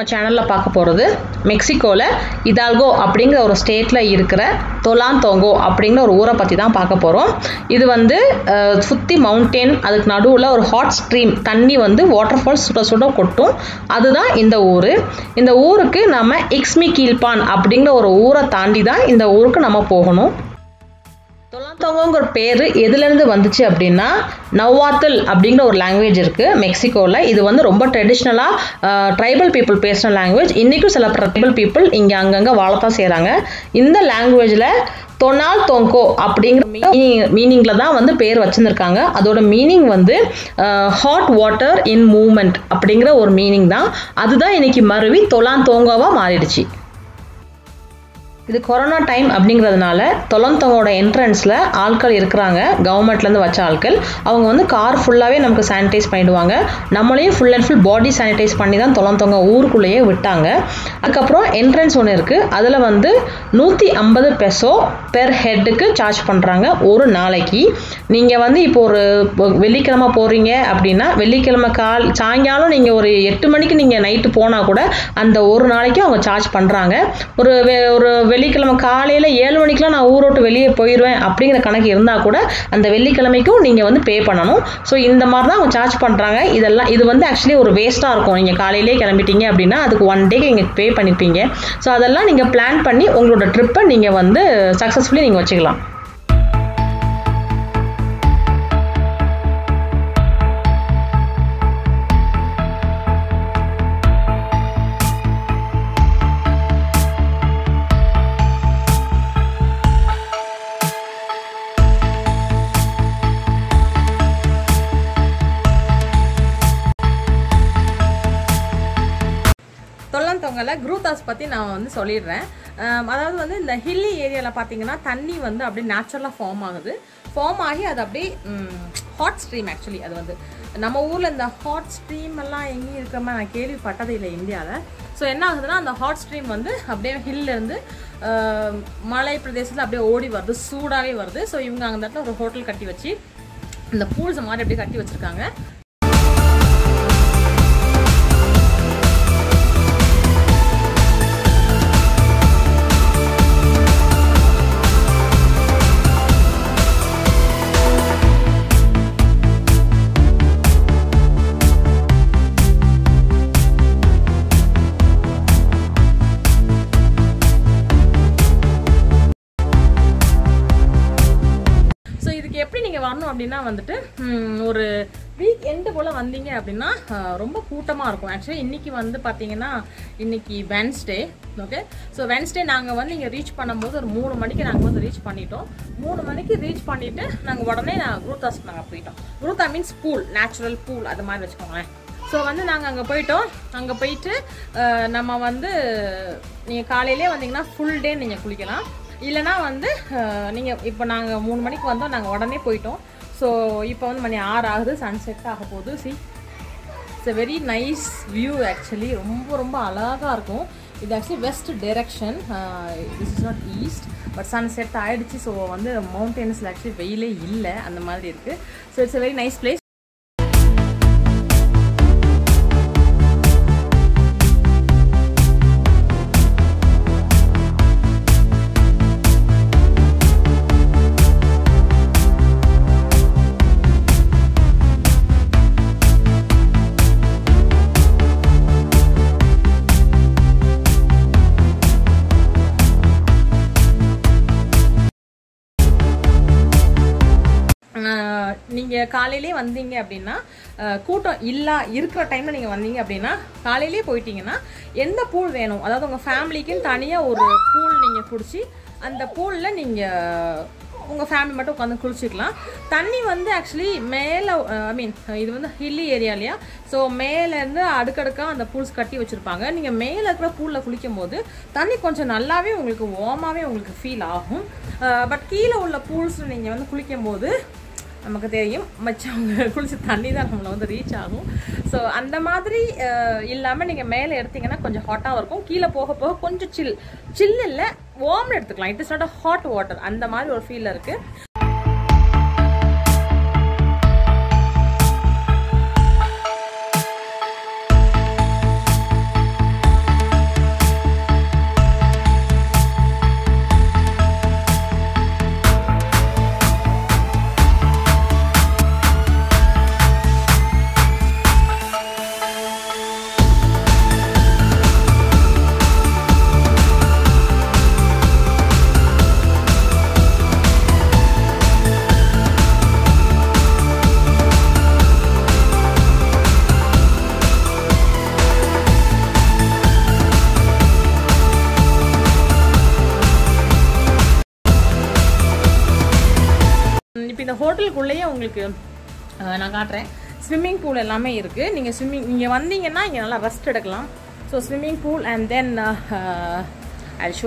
சேனலில் பார்க்க போகிறது மெக்சிகோவில் இதால்கோ அப்படிங்கிற ஒரு ஸ்டேட்டில் இருக்கிற தொலாந்தோங்கோ அப்படிங்கிற ஒரு ஊரை பற்றி தான் பார்க்க போகிறோம் இது வந்து சுற்றி மவுண்டெயின் அதுக்கு நடுவில் ஒரு ஹாட் ஸ்ட்ரீம் தண்ணி வந்து வாட்டர் ஃபால்ஸ் சுட சுட கொட்டும் அதுதான் இந்த ஊர் இந்த ஊருக்கு நம்ம இக்ஸ்மி கீழ்பான் அப்படிங்கிற ஒரு ஊரை தாண்டி தான் இந்த ஊருக்கு நம்ம போகணும் தொலாந்தோங்கோங்கிற பேர் எதுலேருந்து வந்துச்சு அப்படின்னா நவ்வாத்தல் அப்படிங்கிற ஒரு லாங்குவேஜ் இருக்குது மெக்சிகோவில் இது வந்து ரொம்ப ட்ரெடிஷ்னலாக ட்ரைபல் பீப்புள் பேசுகிற லாங்குவேஜ் இன்றைக்கும் சில ட்ரைபல் பீப்புள் இங்கே அங்கங்கே வாழத்தான் செய்கிறாங்க இந்த லாங்குவேஜில் தொனால் தொங்கோ அப்படிங்கிற மீனிங்கில் தான் வந்து பேர் வச்சுருந்துருக்காங்க அதோட மீனிங் வந்து ஹாட் வாட்டர் இன் மூமெண்ட் அப்படிங்கிற ஒரு மீனிங் தான் அதுதான் இன்னைக்கு மருவி தொலான் தோங்கோவாக மாறிடுச்சு இது கொரோனா டைம் அப்படிங்கிறதுனால தொலந்தவங்களோட என்ட்ரன்ஸில் ஆட்கள் இருக்கிறாங்க கவர்மெண்ட்லேருந்து வச்ச ஆட்கள் அவங்க வந்து கார் ஃபுல்லாகவே நமக்கு சானிடைஸ் பண்ணிவிடுவாங்க நம்மளையும் full and full body sanitize பண்ணி தான் தொலந்தவங்க ஊருக்குள்ளேயே விட்டாங்க அதுக்கப்புறம் என்ட்ரன்ஸ் ஒன்று இருக்குது அதில் வந்து நூற்றி ஐம்பது பெசோ பெர் ஹெட்டுக்கு சார்ஜ் பண்ணுறாங்க ஒரு நாளைக்கு நீங்கள் வந்து இப்போ ஒரு வெள்ளிக்கிழமை போகிறீங்க அப்படின்னா வெள்ளிக்கிழமை கால் சாயங்காலம் நீங்கள் ஒரு எட்டு மணிக்கு நீங்கள் நைட்டு போனால் கூட அந்த ஒரு நாளைக்கு அவங்க சார்ஜ் பண்ணுறாங்க ஒரு ஒரு வெள்ளிக்கிழமை காலையில் ஏழு மணிக்கெலாம் நான் ஊரோட்டு வெளியே போயிடுவேன் அப்படிங்கிற கணக்கு இருந்தால் கூட அந்த வெள்ளிக்கிழமைக்கும் நீங்கள் வந்து பே பண்ணணும் ஸோ இந்த மாதிரி தான் அவங்க சார்ஜ் பண்ணுறாங்க இதெல்லாம் இது வந்து ஆக்சுவலி ஒரு வேஸ்ட்டாக இருக்கும் நீங்கள் காலையிலே கிளம்பிட்டீங்க அப்படின்னா அதுக்கு ஒன் டேக்கு நீங்கள் பே பண்ணியிருப்பீங்க ஸோ அதெல்லாம் நீங்கள் பிளான் பண்ணி உங்களோட ட்ரிப்பை நீங்கள் வந்து சக்ஸஸ்ஃபுல்லி நீங்கள் வச்சுக்கலாம் தொல்லந்தொங்கல குரூத்தாஸ் பற்றி நான் வந்து சொல்லிடுறேன் அதாவது வந்து இந்த ஹில்லி ஏரியாவில் பார்த்தீங்கன்னா தண்ணி வந்து அப்படியே நேச்சுரலாக ஃபார்ம் ஆகுது ஃபார்ம் ஆகி அது அப்படியே ஹாட் ஸ்ட்ரீம் ஆக்சுவலி அது வந்து நம்ம ஊரில் இந்த ஹாட் ஸ்ட்ரீம் எல்லாம் எங்கேயும் இருக்கிற மாதிரி நான் கேள்விப்பட்டது இல்லை இந்தியாவில் ஸோ என்ன ஆகுதுன்னா அந்த ஹாட் ஸ்ட்ரீம் வந்து அப்படியே ஹில்லேருந்து மலை பிரதேசத்தில் அப்படியே ஓடி வருது சூடாகவே வருது ஸோ இவங்க அந்த இடத்துல ஒரு ஹோட்டல் கட்டி வச்சு இந்த பூல்ஸ் மாதிரி அப்படியே கட்டி வச்சுருக்காங்க வரணும் அப்படின்னா வந்துட்டு ஒரு வீக் எண்டு போல் வந்தீங்க அப்படின்னா ரொம்ப கூட்டமாக இருக்கும் ஆக்சுவலி இன்றைக்கி வந்து பார்த்தீங்கன்னா இன்றைக்கி வென்ஸ்டே ஓகே ஸோ வென்ஸ்டே நாங்கள் வந்து இங்கே ரீச் பண்ணும்போது ஒரு மூணு மணிக்கு நாங்கள் வந்து ரீச் பண்ணிட்டோம் மூணு மணிக்கு ரீச் பண்ணிவிட்டு நாங்கள் உடனே நான் குரூத்தாஸ்க்கு நாங்கள் போயிட்டோம் குரூத்தா மீன்ஸ் பூல் நேச்சுரல் பூல் அது மாதிரி வச்சுக்கோங்களேன் ஸோ வந்து நாங்கள் அங்கே போயிட்டோம் அங்கே போயிட்டு நம்ம வந்து நீங்கள் காலையிலே வந்தீங்கன்னா ஃபுல் டே நீங்கள் குளிக்கலாம் இல்லைனா வந்து நீங்கள் இப்போ நாங்கள் மூணு மணிக்கு வந்தோம் நாங்கள் உடனே போயிட்டோம் ஸோ இப்போ வந்து மணி ஆறு ஆகுது சன்செட் ஆக போகுது see it's a very nice view actually ரொம்ப ரொம்ப அழகாக இருக்கும் இது actually west direction this is not east but sunset ஆகிடுச்சு ஸோ வந்து மவுண்டெயின்ஸில் ஆக்சுவலி வெயிலே இல்லை அந்த மாதிரி இருக்குது so it's a very nice place நீங்கள் காலையிலே வந்தீங்க அப்படின்னா கூட்டம் இல்லா இருக்கிற டைமில் நீங்கள் வந்தீங்க அப்படின்னா காலையிலே போயிட்டீங்கன்னா எந்த பூல் வேணும் அதாவது உங்கள் ஃபேமிலிக்குன்னு தனியாக ஒரு பூல் நீங்கள் பிடிச்சி அந்த பூலில் நீங்கள் உங்கள் ஃபேமிலி மட்டும் உட்காந்து குளிச்சிக்கலாம் தண்ணி வந்து ஆக்சுவலி மேலே ஐ மீன் இது வந்து ஹில்லி ஏரியா இல்லையா ஸோ மேலேருந்து அடுக்கடுக்காக அந்த பூல்ஸ் கட்டி வச்சுருப்பாங்க நீங்கள் மேலே இருக்கிற பூலில் குளிக்கும் போது தண்ணி கொஞ்சம் நல்லாவே உங்களுக்கு ஓமாவே உங்களுக்கு ஃபீல் ஆகும் பட் கீழே உள்ள பூல்ஸ் நீங்கள் வந்து குளிக்கும் போது நமக்கு தெரியும் மச்சவங்க குளிச்ச தண்ணி தான் நம்மளை வந்து ரீச் ஆகும் ஸோ அந்த மாதிரி இல்லாமல் நீங்கள் மேலே எடுத்தீங்கன்னா கொஞ்சம் ஹாட்டாகவும் இருக்கும் கீழே போக போக கொஞ்சம் சில் சில் இல்லை வார்ம்னு எடுத்துக்கலாம் it is not a hot water அந்த மாதிரி ஒரு ஃபீல் இருக்குது இந்த ஹோட்டலுக்குள்ளேயே உங்களுக்கு அஹ், நான் காட்டுறேன் ஸ்விம்மிங் பூல் எல்லாமே இருக்குது நீங்கள் ஸ்விம்மிங் நீங்கள் வந்தீங்கன்னா இங்கே நல்லா ரெஸ்ட் எடுக்கலாம் so swimming pool and then I show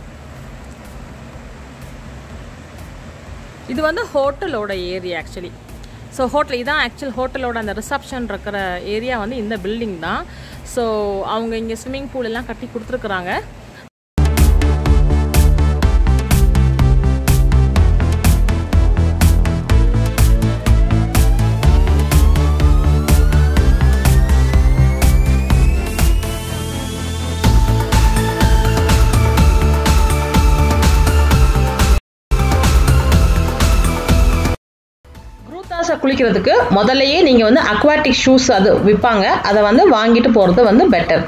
இது வந்து ஹோட்டலோட ஏரியா ஆக்சுவலி ஸோ ஹோட்டல் இதான் ஆக்சுவல் ஹோட்டலோட அந்த ரிசப்ஷன் இருக்கிற ஏரியா வந்து இந்த பில்டிங் தான் ஸோ அவங்க இங்கே ஸ்விம்மிங் பூல் எல்லாம் கட்டி கொடுத்துருக்குறாங்க குரூத்தாஸை குளிக்கிறதுக்கு முதல்லயே நீங்கள் வந்து அக்வாட்டிக் ஷூஸ் அது விற்பாங்க அதை வந்து வாங்கிட்டு போகிறது வந்து பெட்டர்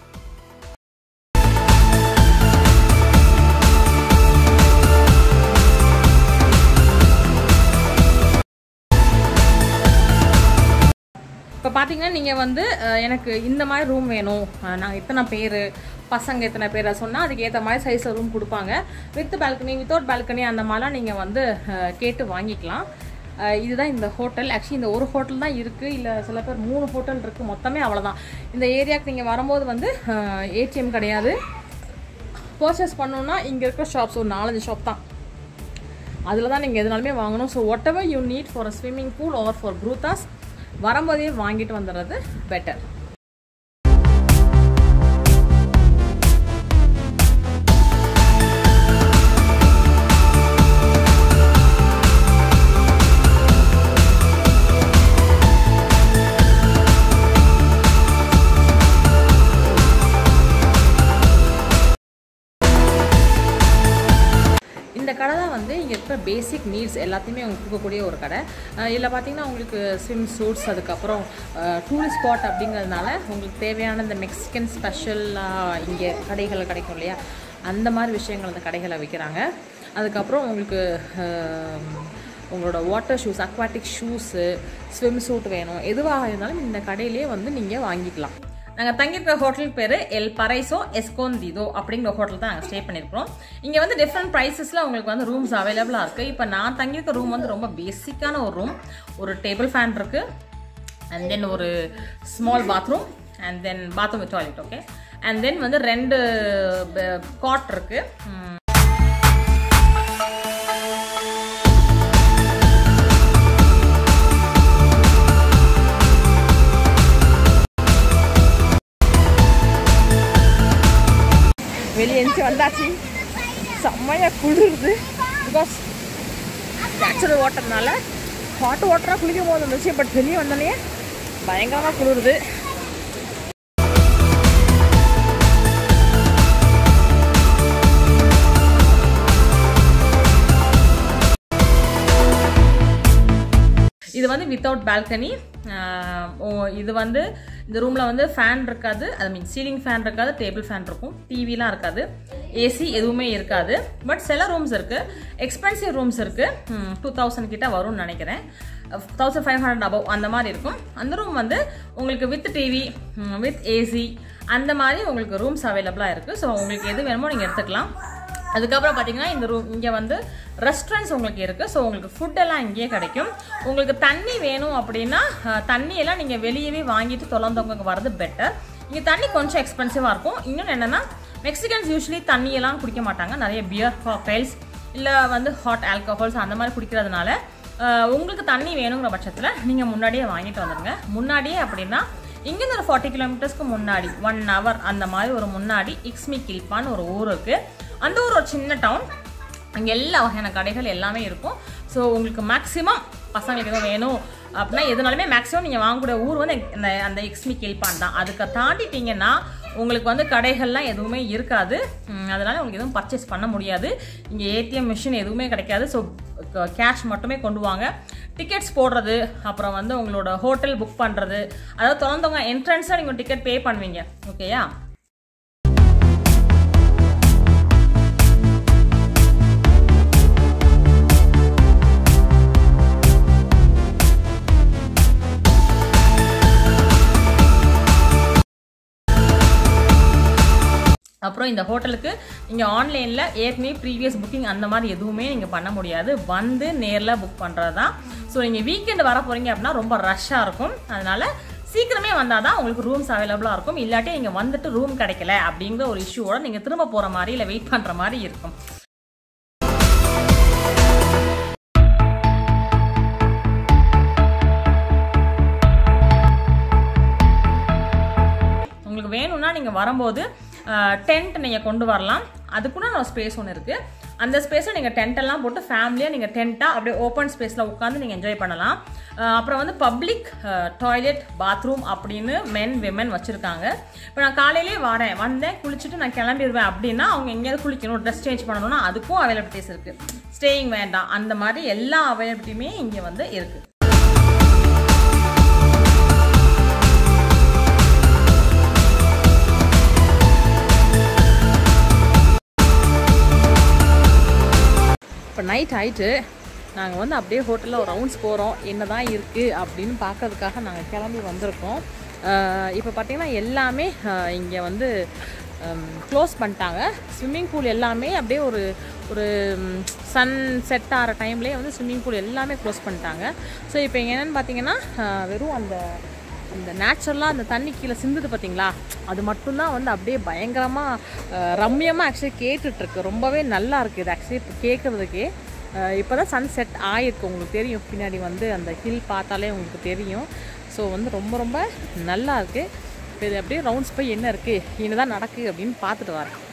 இப்போ பார்த்தீங்கன்னா நீங்கள் வந்து அஹ், எனக்கு இந்த மாதிரி ரூம் வேணும் நாங்கள் இத்தனை பேர் பசங்க இத்தனை பேரை சொன்னால் அதுக்கு ஏற்ற மாதிரி சைஸில் ரூம் கொடுப்பாங்க வித் பால்கனி வித்தவுட் பால்கனி அந்த மாதிரிலாம் நீங்கள் வந்து அஹ், கேட்டு வாங்கிக்கலாம் அஹ், இதுதான் இந்த ஹோட்டல் ஆக்சுவலி இந்த ஒரு ஹோட்டல் தான் இருக்குது இல்லை சில பேர் மூணு ஹோட்டல் இருக்குது மொத்தமே அவ்வளோதான் இந்த ஏரியாவுக்கு நீங்கள் வரும்போது வந்து ஏடிஎம் கிடையாது பர்ச்சேஸ் பண்ணணுன்னா இங்கே இருக்கிற ஷாப்ஸ் ஒரு நாலஞ்சு ஷாப் தான் அதில் தான் நீங்கள் எதுனாலுமே வாங்கணும் so whatever you need for a swimming pool or for க்ரூத்தாஸ் வரும்போதே வாங்கிட்டு வந்துடுறது பெட்டர் இந்த கடை தான் வந்து இங்கே இருக்கிற பேசிக் நீட்ஸ் எல்லாத்தையுமே உங்களுக்கு கொடுக்கக்கூடிய ஒரு கடை அஹ் இதில் பார்த்தீங்கன்னா உங்களுக்கு ஸ்விம் சூட்ஸ் அதுக்கப்புறம் டூரிஸ்ட் ஸ்பாட் அப்படிங்கிறதுனால உங்களுக்கு தேவையான இந்த மெக்சிகன் ஸ்பெஷலாக இங்கே கடைகள் கிடைக்கும் இல்லையா அந்த மாதிரி விஷயங்கள் அந்த கடைகளை விற்கிறாங்க அதுக்கப்புறம் உங்களுக்கு அஹ், உங்களோட water shoes aquatic shoes swim suit வேணும் எதுவாக இருந்தாலும் இந்த கடையிலே வந்து நீங்கள் வாங்கிக்கலாம் நாங்கள் தங்கியிருக்கிற ஹோட்டல் பேர் எல் பரைசோ எஸ்கோந்திதோ அப்படிங்கிற ஹோட்டல் தான் நாங்கள் ஸ்டே பண்ணியிருக்கிறோம் இங்கே வந்து டிஃப்ரெண்ட் ப்ரைஸஸில் உங்களுக்கு வந்து ரூம்ஸ் அவைலபிளாக இருக்குது இப்போ நான் தங்கியிருக்க ரூம் வந்து ரொம்ப பேசிக்கான ஒரு ரூம் ஒரு டேபிள் ஃபேன் இருக்குது அண்ட் தென் ஒரு small bathroom and then bathroom with toilet okay and then வந்து ரெண்டு காட் இருக்குது வெளியே எந்திச்சு வந்தாச்சு செம்மையாக குளிருது பிகாஸ் நேச்சுரல் வாட்டர்னால ஹாட் வாட்டராக குளிக்கும் போது இருந்துச்சு பட் வெளியே வந்தோடனே பயங்கரமாக குளிருது இது வந்து வித்தவுட் பால்கனி இது வந்து இந்த ரூமில் வந்து ஃபேன் இருக்காது ஐ மீன் சீலிங் ஃபேன் இருக்காது டேபிள் ஃபேன் இருக்கும் டிவிலாம் இருக்காது ஏசி எதுவுமே இருக்காது பட் சில ரூம்ஸ் இருக்குது எக்ஸ்பென்சிவ் ரூம்ஸ் இருக்குது டூ தௌசண்ட் கிட்ட வரும்னு நினைக்கிறேன் தௌசண்ட் ஃபைவ் ஹண்ட்ரட் அபவ் அந்த மாதிரி இருக்கும் அந்த ரூம் வந்து உங்களுக்கு வித் டிவி வித் ஏசி அந்த மாதிரி உங்களுக்கு ரூம்ஸ் அவைலபிளாக இருக்குது ஸோ உங்களுக்கு எது வேணுமோ நீங்கள் எடுத்துக்கலாம் அதுக்கப்புறம் பார்த்தீங்கன்னா இந்த ரூம் இங்கே வந்து ரெஸ்டாரண்ட்ஸ் உங்களுக்கு இருக்குது ஸோ உங்களுக்கு ஃபுட் எல்லாம் இங்கேயே கிடைக்கும் உங்களுக்கு தண்ணி வேணும் அப்படின்னா அஹ், தண்ணியெல்லாம் நீங்கள் வெளியவே வாங்கிட்டு தொலைந்தவங்க வர்றது பெட்டர் இங்கே தண்ணி கொஞ்சம் எக்ஸ்பென்சிவாக இருக்கும் இன்னொன்று என்னென்னா மெக்சிகன்ஸ் யூஸ்வலி தண்ணியெல்லாம் குடிக்க மாட்டாங்க நிறைய பியர் காக்டைல்ஸ் இல்லை வந்து ஹாட் ஆல்கஹால்ஸ் அந்த மாதிரி குடிக்கிறதுனால அஹ், உங்களுக்கு தண்ணி வேணுங்கிற பட்சத்தில் நீங்கள் முன்னாடியே வாங்கிட்டு வந்துடுங்க முன்னாடியே அப்படின்னா இங்கேருந்து ஒரு ஃபார்ட்டி கிலோமீட்டர்ஸ்க்கு முன்னாடி ஒன் ஹவர் அந்த மாதிரி ஒரு முன்னாடி இக்ஸ்மி கில்பான்னு ஒரு ஊர் இருக்குது அந்த ஊர் ஒரு சின்ன டவுன் அங்கே எல்லா வகையான கடைகள் எல்லாமே இருக்கும் ஸோ உங்களுக்கு மேக்ஸிமம் பசங்களுக்கு எதுவும் வேணும் அப்படின்னா எதுனாலுமே மேக்ஸிமம் நீங்கள் வாங்கக்கூடிய ஊர் வந்து இந்த அந்த எக்ஸ்மி கில்பான் தான் அதுக்கு தாண்டிட்டீங்கன்னா உங்களுக்கு வந்து கடைகள்லாம் எதுவுமே இருக்காது உம், அதனால உங்களுக்கு எதுவும் பர்ச்சேஸ் பண்ண முடியாது இங்கே ஏடிஎம் மிஷின் எதுவுமே கிடைக்காது ஸோ கேஷ் மட்டுமே கொண்டு வாங்க டிக்கெட்ஸ் போடுறது அப்புறம் வந்து உங்களோட ஹோட்டல் புக் பண்ணுறது அதாவது திறந்தவங்க என்ட்ரன்ஸாக நீங்கள் டிக்கெட் பே பண்ணுவீங்க ஓகேயா அப்புறம் அப்புறம் இந்த ஹோட்டலுக்கு நீங்கள் ஆன்லைனில் ஏற்கனவே ப்ரீவியஸ் புக்கிங் அந்த மாதிரி எதுவுமே நீங்கள் பண்ண முடியாது வந்து நேரில் புக் பண்ணுறது தான் ஸோ நீங்கள் வீக்கெண்டு வர போகிறீங்க அப்படின்னா ரொம்ப ரஷ்ஷாக இருக்கும் அதனால சீக்கிரமே வந்தால் தான் உங்களுக்கு ரூம்ஸ் அவைலபிளாக இருக்கும் இல்லாட்டி நீங்கள் வந்துட்டு ரூம் கிடைக்கல அப்படிங்கிற ஒரு இஷ்யூவோட நீங்கள் திரும்ப போகிற மாதிரி இல்லை வெயிட் பண்ணுற மாதிரி இருக்கும் உங்களுக்கு வேணும்னா நீங்கள் வரும்போது டென்ட் நீங்கள் கொண்டு வரலாம் அதுக்குள்ள ஒரு ஸ்பேஸ் ஒன்று இருக்குது அந்த ஸ்பேஸில் நீங்கள் டென்ட் எல்லாம் போட்டு ஃபேமிலியாக நீங்கள் டென்ட்டாக அப்படியே ஓப்பன் ஸ்பேஸில் உட்காந்து நீங்கள் என்ஜாய் பண்ணலாம் அஹ் அப்புறம் வந்து பப்ளிக் டாய்லெட் பாத்ரூம் அப்படின்னு மென் விமன் வச்சுருக்காங்க இப்போ நான் காலையிலேயே வரேன் வந்தேன் குளிச்சுட்டு நான் கிளம்பிடுவேன் அப்படின்னா அவங்க எங்கேயாவது குளிக்கணும் ட்ரெஸ் சேஞ்ச் பண்ணணும்னா அதுக்கும் அவைலபிலிட்டிஸ் இருக்குது ஸ்டேயிங் வேண்டாம் அந்த மாதிரி எல்லா அவைலபிலிட்டியுமே இங்கே வந்து இருக்குது இப்போ நைட் ஆயிட்டு நாங்கள் வந்து அப்படியே ஹோட்டலில் ஒரு ரவுண்ட்ஸ் போகிறோம் என்ன தான் இருக்குது அப்படின்னு பார்க்கறதுக்காக நாங்கள் கிளம்பி வந்திருக்கோம் இப்போ பார்த்தீங்கன்னா எல்லாமே இங்கே வந்து க்ளோஸ் பண்ணிட்டாங்க ஸ்விம்மிங் பூல் எல்லாமே அப்படியே ஒரு ஒரு சன் செட் ஆகிற டைம்லேயே வந்து ஸ்விம்மிங் பூல் எல்லாமே க்ளோஸ் பண்ணிட்டாங்க ஸோ இப்போ இங்கே என்னென்னு பார்த்தீங்கன்னா அஹ், வெறும் அந்த அந்த நேச்சுரலாக அந்த தண்ணி கீழே சிந்துது பார்த்தீங்களா அது மட்டும்தான் வந்து அப்படியே பயங்கரமாக ரம்யமாக ஆக்சுவலி கேட்டுட்ருக்கு ரொம்பவே நல்லா இருக்குது இது ஆக்சுவலி இப்போ கேட்குறதுக்கே இப்போ தான் சன் செட் ஆகிருக்கு உங்களுக்கு தெரியும் பின்னாடி வந்து அந்த ஹில் பார்த்தாலே உங்களுக்கு தெரியும் ஸோ வந்து ரொம்ப ரொம்ப நல்லா இருக்குது இப்போ இது அப்படியே ரவுண்ட்ஸ் போய் என்ன இருக்குது என்னதான் நடக்குது அப்படின்னு பார்த்துட்டு வரேன்